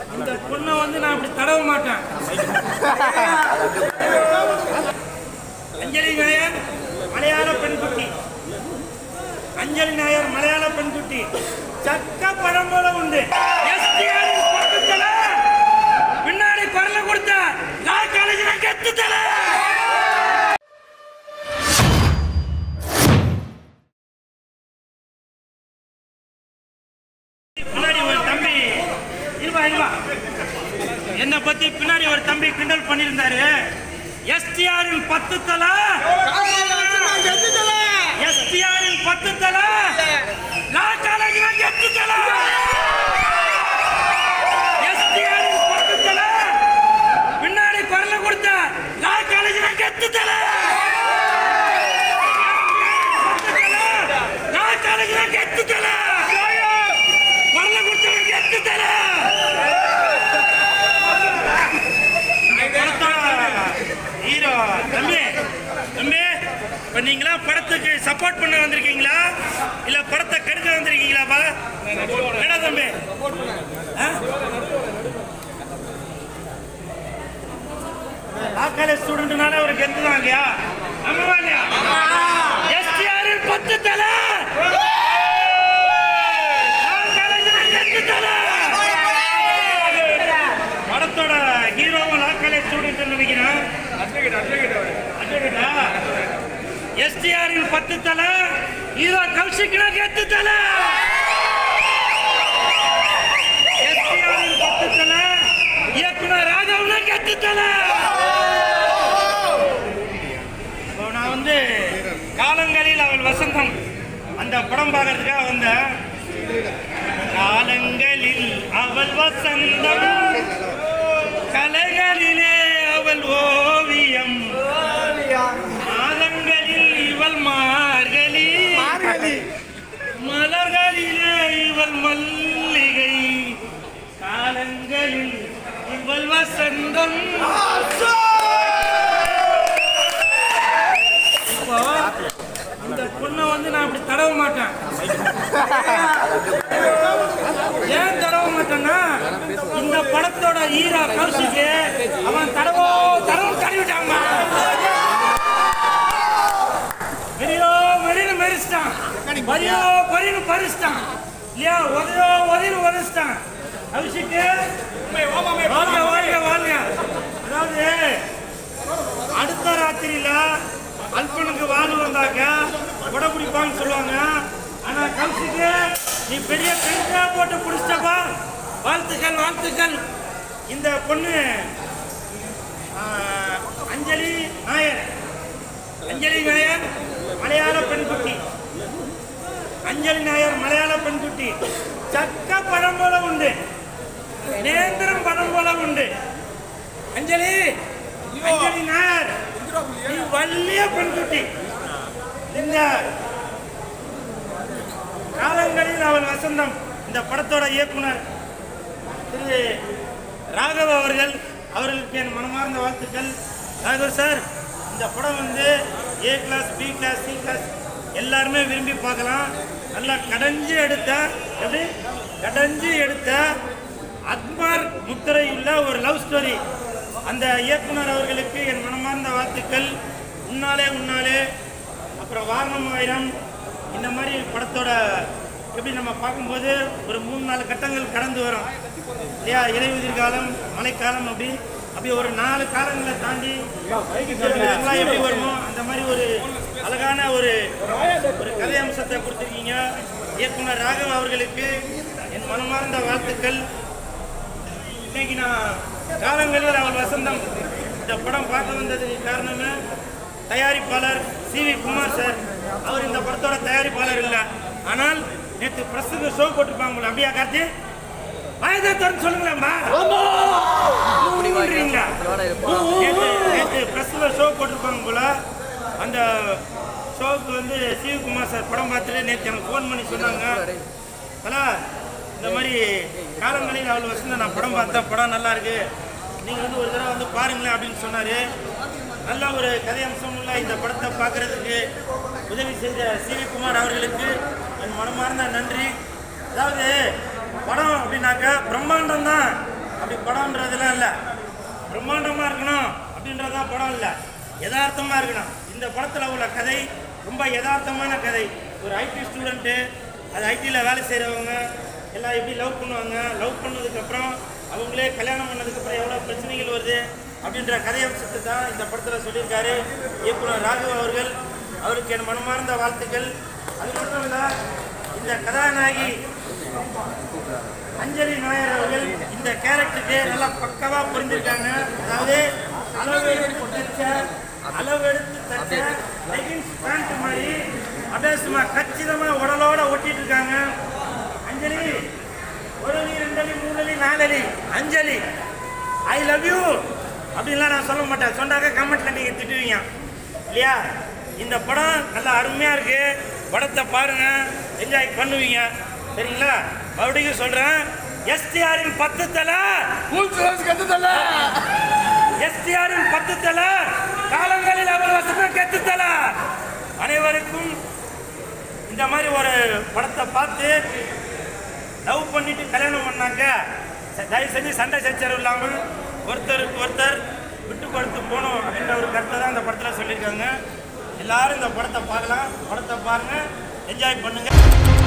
இந்த பொண்ணை வந்து நான் அப்படி தடவ மாட்டேன் அஞ்சலி நாயர் மலையாள பெண்குட்டி அஞ்சலி நாயர் மலையாள பெண்குட்டி சக்க படம் போல உண்டு STR இன் பக்கத்துல பின்னாடி குரல கொடுத்த நான் காலேஜில் கெத்து தலை பின்னாடி ஒரு தம்பி இருவா இருவா என்னை பத்தி பின்னாடி ஒரு தம்பி கிண்டல் பண்ணியிருந்தாரு எஸ்டிஆரின் பத்து தலை எஸ்டிஆரின் பத்து தலை நான் காலேஜில் எட்டு தலை எஸ்டிஆரின் பத்து தலை பின்னாடி குரல கொடுத்த நான் காலேஜில் எட்டு தலை நான் காலேஜில் எட்டு தலை குரல கொடுத்தவனுக்கு எட்டு தலை ஹீரோ தம்பி தம்பி இப்ப நீங்களா படத்துக்கு சப்போர்ட் பண்ண வந்திருக்கீங்களா இல்ல படத்தை கெடுக்க வந்திருக்கீங்களாப்பா என்ன தம்பி காலேஜ் ஸ்டூடெண்ட்னால ஒரு கெந்து தான் இல்லையா ஆமாவா இல்லையா எஸ்டிஆர் பத்து தலை நான் காலேஜ்ல கெத்து தலை படத்தோட ஹீரோவும் லா காலேஜ் ஸ்டூடெண்ட் நினைக்கிறேன் அட்வொகேட்டா எஸ்டிஆரின் பத்து தலை ஹீரோ கௌஷிக்னா கெத்து தலை எஸ்டிஆரின் பத்து தலை இயக்குனர் ராகவனா கெத்து தலை இப்போ நான் வந்து காலங்களில் அவள் வசந்தம் அந்த படம் பார்க்கறதுக்காக வந்தேன் காலங்களில் அவள் வசந்தம் கலைகளிலே அவள் ஓவியம் மாதங்களில் இவள் மார்கழி மலர்களிலே இவள் மல்லிகை காலங்களில் இவள் வசந்தம் இப்போ இந்த பொண்ணை வந்து நான் அப்படி தடவ மாட்டேன் ஏன் தடவ மாட்டேன்னா இந்த படத்தோட ஹீரோ கௌசிக்கு அவன் தடவோ தடவ தடவிட்டாங்க மெரியோ மெரின்னு மெரிச்சிட்டான் பரியோ பரின்னு பறிச்சிட்டான் இல்லையா உதயோ உதயன்னு உதச்சிட்டான் கௌசிக்கு வாழ்க வாழ்க வாழ்க அதாவது அடுத்த ராத்திரியில அல்பனுக்கு வாழ் வந்தாக்க கொடை பிடிப்பான்னு சொல்லுவாங்க ஆனா கௌசிக்கு நீ பெரிய பெஞ்சா போட்டு பிடிச்சிட்டப்பா வாழ்த்துக்கள் வாழ்த்துக்கள் இந்த பொண்ணு ஆ, அஞ்சலி நாயர் அஞ்சலி நாயர் மலையாள பெண்குட்டி அஞ்சலி நாயர் மலையாள பெண்குட்டி சக்க படம் போல உண்டு நேந்திரம் படம் போல உண்டு அஞ்சலி அஞ்சலி நாயர் நீ வள்ளிய பெண்குட்டி இந்த காலங்களில் அவள் வசந்தம் இந்த படத்தோட இயக்குனர் திரு ராகவ் அவர்கள் அவர்களுக்கு என் மனமார்ந்த வாழ்த்துக்கள் ராகவ் சார் இந்த படம் வந்து A class B class C class எல்லாருமே விரும்பி பார்க்கலாம் நல்லா கடைஞ்சு எடுத்த எப்படி கடைஞ்சு எடுத்த அக்மார் முத்திரையுள்ள ஒரு லவ் ஸ்டோரி அந்த இயக்குனர் அவர்களுக்கு என் மனமார்ந்த வாழ்த்துக்கள் உன்னாலே உன்னாலே அப்புறம் வாரணம் ஆயிரம் இந்த மாதிரி படத்தோட எப்படி நம்ம பார்க்கும்போது ஒரு மூணு நாலு கட்டங்கள் கடந்து வரும் இல்லையா இலையுதிர் காலம் மழைக்காலம் அப்படி அப்படி ஒரு நாலு காலங்களை தாண்டி இதெல்லாம் எப்படி வருமோ அந்த மாதிரி ஒரு அழகான ஒரு ஒரு கதை அம்சத்தை கொடுத்துருக்கீங்க இயக்குனர் ராகவ் அவர்களுக்கு என் மனமார்ந்த வாழ்த்துக்கள் இன்னைக்கு நான் காலங்களில் அவள் வசந்தம் இந்த படம் பார்க்க வந்ததுக்கு காரணமே தயாரிப்பாளர் சி வி குமார் சார் அவர் இந்த படத்தோட தயாரிப்பாளர் இல்லை ஆனால் நேற்று பிரஸுக்கு ஷோ போட்டிருப்பாங்களா அப்படியா கார்த்தி வாயதா திறந்து சொல்லுங்களேம்மா ஊன்றீங்களா? நேத்து நேற்று பிரஸ்ல ஷோ போட்டிருப்பாங்க போல அந்த ஷோவுக்கு வந்து சிவகுமார் சார் படம் பார்த்துட்டு நேற்று எனக்கு ஃபோன் பண்ணி சொன்னாங்க ஹலோ இந்த மாதிரி காலங்களில் அவள் வசந்த நான் படம் பார்த்தேன் படம் நல்லா இருக்கு நீங்கள் வந்து ஒரு தடவை வந்து பாருங்களேன் அப்படின்னு சொன்னார் நல்ல ஒரு கதை அம்சம் உள்ள இந்த படத்தை பார்க்கறதுக்கு உதவி செய்த சிவகுமார் அவர்களுக்கு என் மனமார்ந்த நன்றி அதாவது படம் அப்படின்னாக்கா பிரம்மாண்டம் தான் படம்ன்றதுலாம் இல்லை பிரம்மாண்டமாக இருக்கணும் அப்படின்றதான் படம் இல்லை யதார்த்தமாக இருக்கணும் இந்த படத்தில் உள்ள கதை ரொம்ப யதார்த்தமான கதை ஒரு ஐடி ஸ்டூடெண்ட்டு அது ஐடியில் வேலை செய்கிறவங்க எல்லாம் எப்படி லவ் பண்ணுவாங்க லவ் பண்ணதுக்கப்புறம் அவங்களே கல்யாணம் பண்ணதுக்கப்புறம் எவ்வளோ பிரச்சனைகள் வருது அப்படின்ற கதையம்சத்தை தான் இந்த படத்தில் சொல்லியிருக்காரு இயக்குனர் ராகவ் அவர்கள் அவருக்கு என் மனமார்ந்த வாழ்த்துக்கள் அது மட்டும் இல்லை இந்த கதாநாயகி அஞ்சலி நாயர் அவர்கள் இந்த கேரக்டருக்கு நல்லா பக்கவா புரிஞ்சிருக்காங்க அதாவது அளவு எடுத்து தச்ச அளவு எடுத்து தச்ச லெகின்ஸ் பேண்ட் மாதிரி அப்படியே சும்மா கச்சிதமா உடலோட ஒட்டிட்டு இருக்காங்க அஞ்சலி ஒரு அலி ரெண்டு அலி மூணு அலி நாலு அலி அஞ்சலி ஐ லவ் யூ அப்படின்லாம் நான் சொல்ல மாட்டேன் சொன்னாக்க கமெண்ட்ல நீங்க திட்டுவீங்க இல்லையா இந்த படம் நல்லா அருமையா இருக்கு படத்தை பாருங்க என்ஜாய் பண்ணுவீங்க சரிங்களா மறுபடியும் சொல்றேன் எஸ்டிஆரின் பத்து தலை எஸ்டிஆரின் பத்து தலை காலங்களில் அவர் வசனம் கெத்து தலை அனைவருக்கும் இந்த மாதிரி ஒரு படத்தை பார்த்து லவ் பண்ணிட்டு கல்யாணம் பண்ணாங்க ச- தயவு செஞ்சு சண்டை சச்சரவு இல்லாமல் ஒருத்தருக்கு ஒருத்தர் விட்டு கொடுத்து போகணும் அப்படின்ற ஒரு கருத்தை தான் இந்த படத்தில் சொல்லியிருக்காங்க எல்லாரும் இந்த படத்தை பார்க்கலாம் படத்தை பாருங்க என்ஜாய் பண்ணுங்க